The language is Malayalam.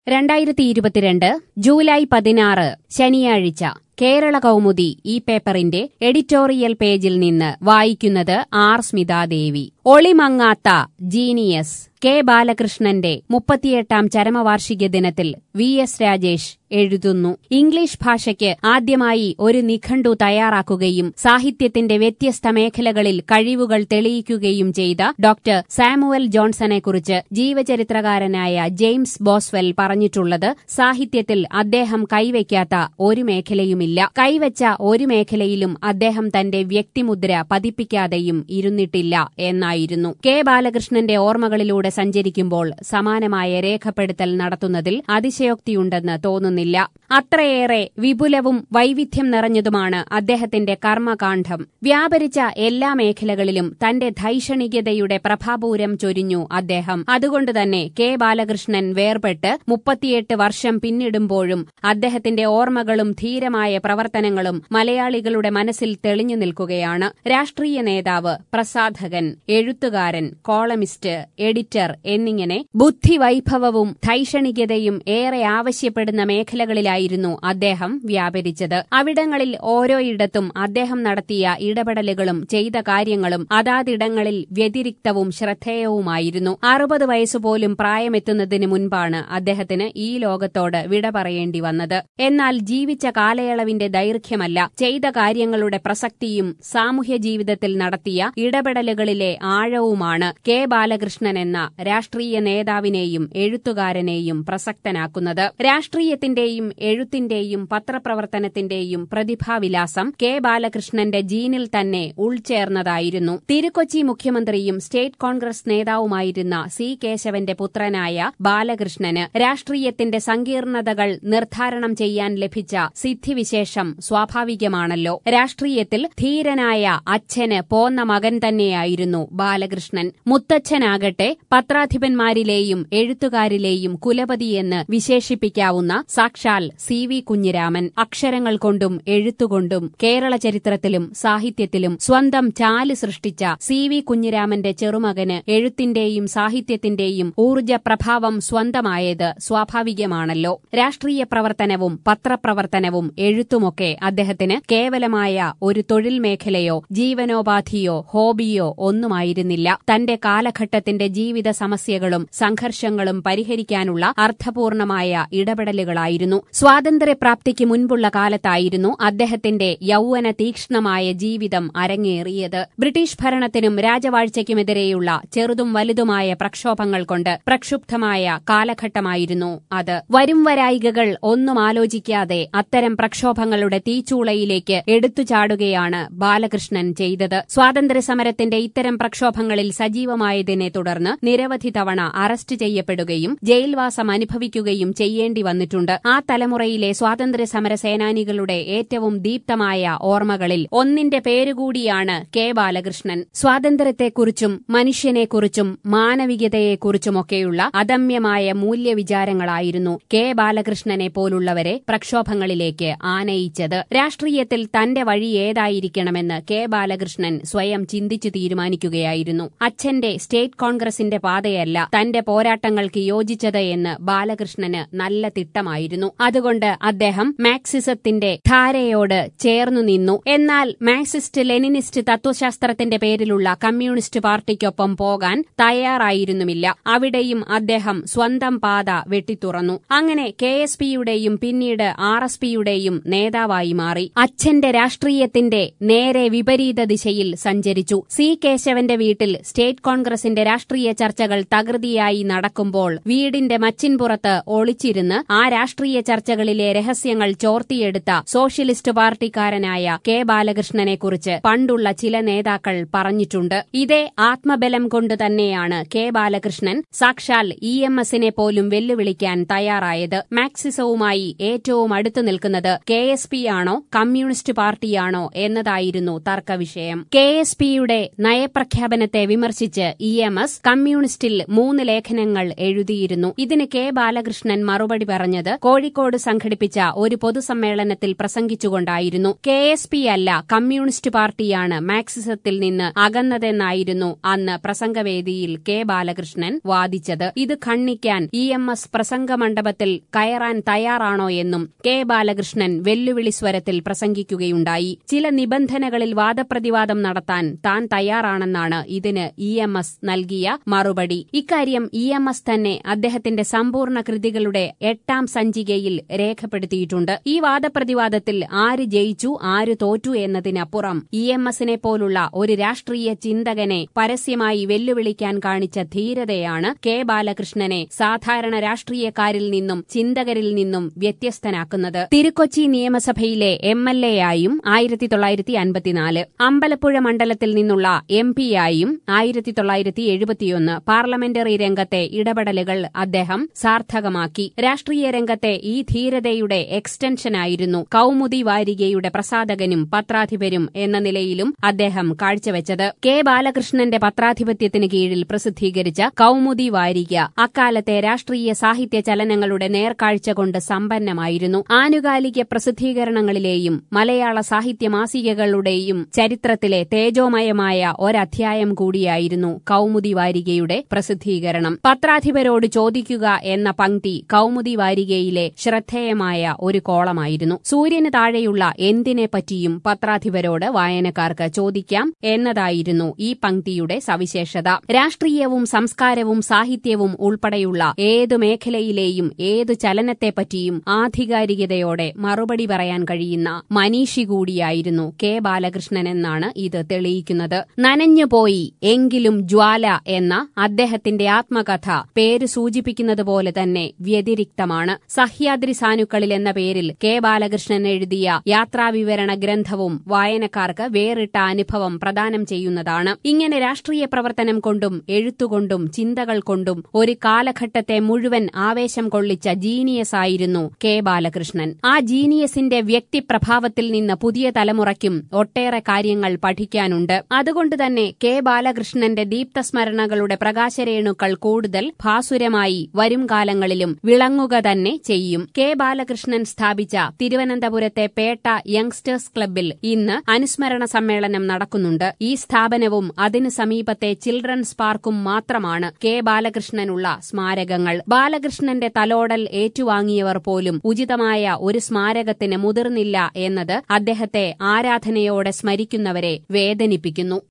രണ്ടായിരത്തി ഇരുപത്തിരണ്ട് ജൂലൈ പതിനാറ് ശനിയാഴ്ച കേരള കൗമുദി ഈ പേപ്പറിന്റെ എഡിറ്റോറിയൽ പേജിൽ നിന്ന് വായിക്കുന്നത് ആർ സ്മിതാദേവി ഒളിമങ്ങാത്ത ജീനിയസ് കെ ബാലകൃഷ്ണന്റെ മുപ്പത്തിയെട്ടാം ചരമവാർഷിക ദിനത്തിൽ വി എസ് രാജേഷ് എഴുതുന്നു ഇംഗ്ലീഷ് ഭാഷയ്ക്ക് ആദ്യമായി ഒരു നിഘണ്ടു തയ്യാറാക്കുകയും സാഹിത്യത്തിന്റെ വ്യത്യസ്ത മേഖലകളിൽ കഴിവുകൾ തെളിയിക്കുകയും ചെയ്ത ഡോക്ടർ സാമുവൽ ജോൺസണെക്കുറിച്ച് ജീവചരിത്രകാരനായ ജെയിംസ് ബോസ്വെൽ പറഞ്ഞിട്ടുള്ളത് സാഹിത്യത്തിൽ അദ്ദേഹം കൈവയ്ക്കാത്ത ഒരു മേഖലയുമില്ല കൈവച്ച ഒരു മേഖലയിലും അദ്ദേഹം തന്റെ വ്യക്തിമുദ്ര പതിപ്പിക്കാതെയും ഇരുന്നിട്ടില്ല എന്നായിരുന്നു കെ ബാലകൃഷ്ണന്റെ ഓർമ്മകളിലൂടെ സഞ്ചരിക്കുമ്പോൾ സമാനമായ രേഖപ്പെടുത്തൽ നടത്തുന്നതിൽ അതിശയോക്തിയുണ്ടെന്ന് തോന്നുന്നില്ല അത്രയേറെ വിപുലവും വൈവിധ്യം നിറഞ്ഞതുമാണ് അദ്ദേഹത്തിന്റെ കർമ്മകാന്ഡം വ്യാപരിച്ച എല്ലാ മേഖലകളിലും തന്റെ ധൈഷണികതയുടെ പ്രഭാപൂരം ചൊരിഞ്ഞു അദ്ദേഹം അതുകൊണ്ടുതന്നെ കെ ബാലകൃഷ്ണൻ വേർപെട്ട് മുപ്പത്തിയെട്ട് വർഷം പിന്നിടുമ്പോഴും അദ്ദേഹത്തിന്റെ ഓർമ്മകളും ധീരമായ പ്രവർത്തനങ്ങളും മലയാളികളുടെ മനസ്സിൽ തെളിഞ്ഞു നിൽക്കുകയാണ് രാഷ്ട്രീയ നേതാവ് പ്രസാധകൻ എഴുത്തുകാരൻ കോളമിസ്റ്റ് എഡിറ്റർ എന്നിങ്ങനെ ബുദ്ധിവൈഭവവും ധൈഷണികതയും ഏറെ ആവശ്യപ്പെടുന്ന മേഖലകളിലായിരുന്നു അദ്ദേഹം വ്യാപരിച്ചത് അവിടങ്ങളിൽ ഓരോയിടത്തും അദ്ദേഹം നടത്തിയ ഇടപെടലുകളും ചെയ്ത കാര്യങ്ങളും അതാതിടങ്ങളിൽ വ്യതിരിക്തവും ശ്രദ്ധേയവുമായിരുന്നു അറുപത് വയസ്സുപോലും പ്രായമെത്തുന്നതിന് മുൻപാണ് അദ്ദേഹത്തിന് ഈ ലോകത്തോട് വിട പറയേണ്ടി വന്നത് എന്നാൽ ജീവിച്ച കാലയളവിന്റെ ദൈർഘ്യമല്ല ചെയ്ത കാര്യങ്ങളുടെ പ്രസക്തിയും സാമൂഹ്യ ജീവിതത്തിൽ നടത്തിയ ഇടപെടലുകളിലെ ആഴവുമാണ് കെ ബാലകൃഷ്ണൻ എന്ന രാഷ്ട്രീയ നേതാവിനെയും എഴുത്തുകാരനെയും പ്രസക്തനാക്കുന്നത് രാഷ്ട്രീയത്തിന്റെയും എഴുത്തിന്റെയും പത്രപ്രവർത്തനത്തിന്റെയും പ്രതിഭാവിലാസം കെ ബാലകൃഷ്ണന്റെ ജീനിൽ തന്നെ ഉൾച്ചേർന്നതായിരുന്നു തിരുക്കൊച്ചി മുഖ്യമന്ത്രിയും സ്റ്റേറ്റ് കോൺഗ്രസ് നേതാവുമായിരുന്ന സി കേശവന്റെ പുത്രനായ ബാലകൃഷ്ണന് രാഷ്ട്രീയത്തിന്റെ സങ്കീർണതകൾ നിർദ്ധാരണം ചെയ്യാൻ ലഭിച്ച സിദ്ധിവിശേഷം സ്വാഭാവികമാണല്ലോ രാഷ്ട്രീയത്തിൽ ധീരനായ അച്ഛന് പോന്ന മകൻ തന്നെയായിരുന്നു ബാലകൃഷ്ണൻ മുത്തച്ഛനാകട്ടെ പത്രാധിപന്മാരിലെയും എഴുത്തുകാരിലെയും കുലപതിയെന്ന് വിശേഷിപ്പിക്കാവുന്ന സാക്ഷാൽ സി വി കുഞ്ഞിരാമൻ അക്ഷരങ്ങൾ കൊണ്ടും എഴുത്തുകൊണ്ടും കേരള ചരിത്രത്തിലും സാഹിത്യത്തിലും സ്വന്തം ചാല് സൃഷ്ടിച്ച സി വി കുഞ്ഞിരാമന്റെ ചെറുമകന് എഴുത്തിന്റെയും സാഹിത്യത്തിന്റെയും ഊർജ്ജ പ്രഭാവം സ്വന്തമായത് സ്വാഭാവികമാണല്ലോ രാഷ്ട്രീയ പ്രവർത്തനവും പത്രപ്രവർത്തനവും എഴുത്തുമൊക്കെ അദ്ദേഹത്തിന് കേവലമായ ഒരു തൊഴിൽ മേഖലയോ ജീവനോപാധിയോ ഹോബിയോ ഒന്നുമായിരുന്നില്ല തന്റെ കാലഘട്ടത്തിന്റെ ജീവിത സമസ്യകളും സംഘർഷങ്ങളും പരിഹരിക്കാനുള്ള അർത്ഥപൂർണമായ ഇടപെടലുകളായിരുന്നു സ്വാതന്ത്ര്യപ്രാപ്തിക്ക് മുൻപുള്ള കാലത്തായിരുന്നു അദ്ദേഹത്തിന്റെ യൗവന തീക്ഷ്ണമായ ജീവിതം അരങ്ങേറിയത് ബ്രിട്ടീഷ് ഭരണത്തിനും രാജവാഴ്ചയ്ക്കുമെതിരെയുള്ള ചെറുതും വലുതുമായ പ്രക്ഷോഭങ്ങൾ കൊണ്ട് പ്രക്ഷുബ്ധമായ കാലഘട്ടമായിരുന്നു അത് വരും വരായികകൾ ഒന്നും ആലോചിക്കാതെ അത്തരം പ്രക്ഷോഭങ്ങളുടെ തീച്ചൂളയിലേക്ക് എടുത്തുചാടുകയാണ് ബാലകൃഷ്ണൻ ചെയ്തത് സ്വാതന്ത്ര്യസമരത്തിന്റെ ഇത്തരം പ്രക്ഷോഭങ്ങളിൽ സജീവമായതിനെ തുടർന്ന് നിരവധി തവണ അറസ്റ്റ് ചെയ്യപ്പെടുകയും ജയിൽവാസം അനുഭവിക്കുകയും ചെയ്യേണ്ടി വന്നിട്ടുണ്ട് ആ തലമുറയിലെ സ്വാതന്ത്ര്യ സമര സേനാനികളുടെ ഏറ്റവും ദീപ്തമായ ഓർമ്മകളിൽ ഒന്നിന്റെ പേരുകൂടിയാണ് കെ ബാലകൃഷ്ണൻ സ്വാതന്ത്ര്യത്തെക്കുറിച്ചും മനുഷ്യനെക്കുറിച്ചും മാനവികതയെക്കുറിച്ചുമൊക്കെയുള്ള അദമ്യമായ മൂല്യവിചാരങ്ങളായിരുന്നു കെ ബാലകൃഷ്ണനെ പോലുള്ളവരെ പ്രക്ഷോഭങ്ങളിലേക്ക് ആനയിച്ചത് രാഷ്ട്രീയത്തിൽ തന്റെ വഴി ഏതായിരിക്കണമെന്ന് കെ ബാലകൃഷ്ണൻ സ്വയം ചിന്തിച്ചു തീരുമാനിക്കുകയായിരുന്നു അച്ഛന്റെ സ്റ്റേറ്റ് കോൺഗ്രസിന്റെ പാതയല്ല തന്റെ പോരാട്ടങ്ങൾക്ക് യോജിച്ചത് എന്ന് ബാലകൃഷ്ണന് നല്ല തിട്ടമായിരുന്നു അതുകൊണ്ട് അദ്ദേഹം മാക്സിസത്തിന്റെ ധാരയോട് ചേർന്നു നിന്നു എന്നാൽ മാക്സിസ്റ്റ് ലെനിനിസ്റ്റ് തത്വശാസ്ത്രത്തിന്റെ പേരിലുള്ള കമ്മ്യൂണിസ്റ്റ് പാർട്ടിക്കൊപ്പം പോകാൻ തയ്യാറായിരുന്നുമില്ല അവിടെയും അദ്ദേഹം സ്വന്തം പാത വെട്ടിത്തുറന്നു അങ്ങനെ കെ എസ് പിയുടെയും പിന്നീട് ആർ എസ് പിയുടെയും നേതാവായി മാറി അച്ഛന്റെ രാഷ്ട്രീയത്തിന്റെ നേരെ വിപരീത ദിശയിൽ സഞ്ചരിച്ചു സി കേശവന്റെ വീട്ടിൽ സ്റ്റേറ്റ് കോൺഗ്രസിന്റെ രാഷ്ട്രീയ ചർച്ചകൾ തകൃതിയായി നടക്കുമ്പോൾ വീടിന്റെ മച്ചിൻപുറത്ത് ഒളിച്ചിരുന്ന് ആ രാഷ്ട്രീയ ചർച്ചകളിലെ രഹസ്യങ്ങൾ ചോർത്തിയെടുത്ത സോഷ്യലിസ്റ്റ് പാർട്ടിക്കാരനായ കെ ബാലകൃഷ്ണനെക്കുറിച്ച് പണ്ടുള്ള ചില നേതാക്കൾ പറഞ്ഞിട്ടുണ്ട് ഇതേ ആത്മബലം കൊണ്ട് തന്നെയാണ് കെ ബാലകൃഷ്ണൻ സാക്ഷാൽ ഇ എം എസിനെ പോലും വെല്ലുവിളിക്കാൻ തയ്യാറായത് മാക്സിസവുമായി ഏറ്റവും അടുത്തു നിൽക്കുന്നത് കെ എസ് പി ആണോ കമ്മ്യൂണിസ്റ്റ് പാർട്ടിയാണോ എന്നതായിരുന്നു തർക്കവിഷയം കെ എസ് പിയുടെ നയപ്രഖ്യാപനത്തെ വിമർശിച്ച് ഇ എം എസ് കമ്മ്യൂണിസ്റ്റ് കമ്മ്യൂണിസ്റ്റിൽ മൂന്ന് ലേഖനങ്ങൾ എഴുതിയിരുന്നു ഇതിന് കെ ബാലകൃഷ്ണൻ മറുപടി പറഞ്ഞത് കോഴിക്കോട് സംഘടിപ്പിച്ച ഒരു പൊതുസമ്മേളനത്തിൽ പ്രസംഗിച്ചുകൊണ്ടായിരുന്നു കെ എസ് പി അല്ല കമ്മ്യൂണിസ്റ്റ് പാർട്ടിയാണ് മാക്സിസത്തിൽ നിന്ന് അകന്നതെന്നായിരുന്നു അന്ന് പ്രസംഗവേദിയിൽ കെ ബാലകൃഷ്ണൻ വാദിച്ചത് ഇത് ഖണ്ഡിക്കാൻ ഇ എം എസ് പ്രസംഗ മണ്ഡപത്തിൽ കയറാൻ തയ്യാറാണോ എന്നും കെ ബാലകൃഷ്ണൻ വെല്ലുവിളി സ്വരത്തിൽ പ്രസംഗിക്കുകയുണ്ടായി ചില നിബന്ധനകളിൽ വാദപ്രതിവാദം നടത്താൻ താൻ തയ്യാറാണെന്നാണ് ഇതിന് ഇ എം എസ് നൽകിയ മറുപടി ഇക്കാര്യം ഇ എം എസ് തന്നെ അദ്ദേഹത്തിന്റെ സമ്പൂർണ്ണ കൃതികളുടെ എട്ടാം സഞ്ചികയിൽ രേഖപ്പെടുത്തിയിട്ടുണ്ട് ഈ വാദപ്രതിവാദത്തിൽ ആര് ജയിച്ചു ആര് തോറ്റു എന്നതിനപ്പുറം ഇ എം എസിനെ പോലുള്ള ഒരു രാഷ്ട്രീയ ചിന്തകനെ പരസ്യമായി വെല്ലുവിളിക്കാൻ കാണിച്ച ധീരതയാണ് കെ ബാലകൃഷ്ണനെ സാധാരണ രാഷ്ട്രീയക്കാരിൽ നിന്നും ചിന്തകരിൽ നിന്നും വ്യത്യസ്തനാക്കുന്നത് തിരുക്കൊച്ചി നിയമസഭയിലെ എം എൽ എ ആയും ആയിരത്തി തൊള്ളായിരത്തി അൻപത്തിനാല് അമ്പലപ്പുഴ മണ്ഡലത്തിൽ നിന്നുള്ള എം പിയായും ആയിരത്തി തൊള്ളായിരത്തി എഴുപത്തിയൊന്ന് പാർലമെന്ററി രംഗത്തെ ഇടപെടലുകൾ അദ്ദേഹം സാർത്ഥകമാക്കി രാഷ്ട്രീയ രംഗത്തെ ഈ ധീരതയുടെ എക്സ്റ്റൻഷനായിരുന്നു കൌമുദി വാരികയുടെ പ്രസാധകനും പത്രാധിപരും എന്ന നിലയിലും അദ്ദേഹം കാഴ്ചവെച്ചത് കെ ബാലകൃഷ്ണന്റെ പത്രാധിപത്യത്തിന് കീഴിൽ പ്രസിദ്ധീകരിച്ച കൌമുദി വാരിക അക്കാലത്തെ രാഷ്ട്രീയ സാഹിത്യ ചലനങ്ങളുടെ നേർക്കാഴ്ച കൊണ്ട് സമ്പന്നമായിരുന്നു ആനുകാലിക പ്രസിദ്ധീകരണങ്ങളിലെയും മലയാള സാഹിത്യ മാസികകളുടെയും ചരിത്രത്തിലെ തേജോമയമായ ഒരധ്യായം കൂടിയായിരുന്നു കൌമുദി വാരികയുടെ പ്രസിദ്ധീകരണം പത്രാധിപരോട് ചോദിക്കുക എന്ന പങ്ക്തി കൌമുദി വാരികയിലെ ശ്രദ്ധേയമായ ഒരു കോളമായിരുന്നു സൂര്യന് താഴെയുള്ള എന്തിനെപ്പറ്റിയും പത്രാധിപരോട് വായനക്കാർക്ക് ചോദിക്കാം എന്നതായിരുന്നു ഈ പങ്ക്തിയുടെ സവിശേഷത രാഷ്ട്രീയവും സംസ്കാരവും സാഹിത്യവും ഉൾപ്പെടെയുള്ള ഏതു മേഖലയിലെയും ഏതു ചലനത്തെപ്പറ്റിയും ആധികാരികതയോടെ മറുപടി പറയാൻ കഴിയുന്ന മനീഷി കൂടിയായിരുന്നു കെ ബാലകൃഷ്ണൻ എന്നാണ് ഇത് തെളിയിക്കുന്നത് നനഞ്ഞുപോയി എങ്കിലും ജ്വാല എന്ന അദ്ദേഹത്തിന്റെ ആത്മകഥ പേര് സൂചിപ്പിക്കുന്നത് പോലെ തന്നെ വ്യതിരിക്തമാണ് സഹ്യാദ്രി സാനുക്കളിൽ എന്ന പേരിൽ കെ ബാലകൃഷ്ണൻ എഴുതിയ യാത്രാവിവരണ ഗ്രന്ഥവും വായനക്കാർക്ക് വേറിട്ട അനുഭവം പ്രദാനം ചെയ്യുന്നതാണ് ഇങ്ങനെ രാഷ്ട്രീയ പ്രവർത്തനം കൊണ്ടും എഴുത്തുകൊണ്ടും ചിന്തകൾ കൊണ്ടും ഒരു കാലഘട്ടത്തെ മുഴുവൻ ആവേശം കൊള്ളിച്ച ജീനിയസ് ആയിരുന്നു കെ ബാലകൃഷ്ണൻ ആ ജീനിയസിന്റെ വ്യക്തിപ്രഭാവത്തിൽ നിന്ന് പുതിയ തലമുറയ്ക്കും ഒട്ടേറെ കാര്യങ്ങൾ പഠിക്കാനുണ്ട് അതുകൊണ്ട് തന്നെ കെ ബാലകൃഷ്ണന്റെ ദീപ്തസ്മരണകളുടെ പ്രകാശരേണുക്കൾ കൂടുതൽ ഭാസുരമായി വരും കാലങ്ങളിലും വിളങ്ങുക തന്നെ ചെയ്യും കെ ബാലകൃഷ്ണൻ സ്ഥാപിച്ച തിരുവനന്തപുരത്തെ പേട്ട യങ്സ്റ്റേഴ്സ് ക്ലബ്ബിൽ ഇന്ന് അനുസ്മരണ സമ്മേളനം നടക്കുന്നുണ്ട് ഈ സ്ഥാപനവും അതിനു സമീപത്തെ ചിൽഡ്രൻസ് പാർക്കും മാത്രമാണ് കെ ബാലകൃഷ്ണനുള്ള സ്മാരകങ്ങൾ ബാലകൃഷ്ണന്റെ തലോടൽ ഏറ്റുവാങ്ങിയവർ പോലും ഉചിതമായ ഒരു സ്മാരകത്തിന് മുതിർന്നില്ല എന്നത് അദ്ദേഹത്തെ ആരാധനയോടെ സ്മരിക്കുന്നവരെ വേദനിപ്പിക്കുന്നു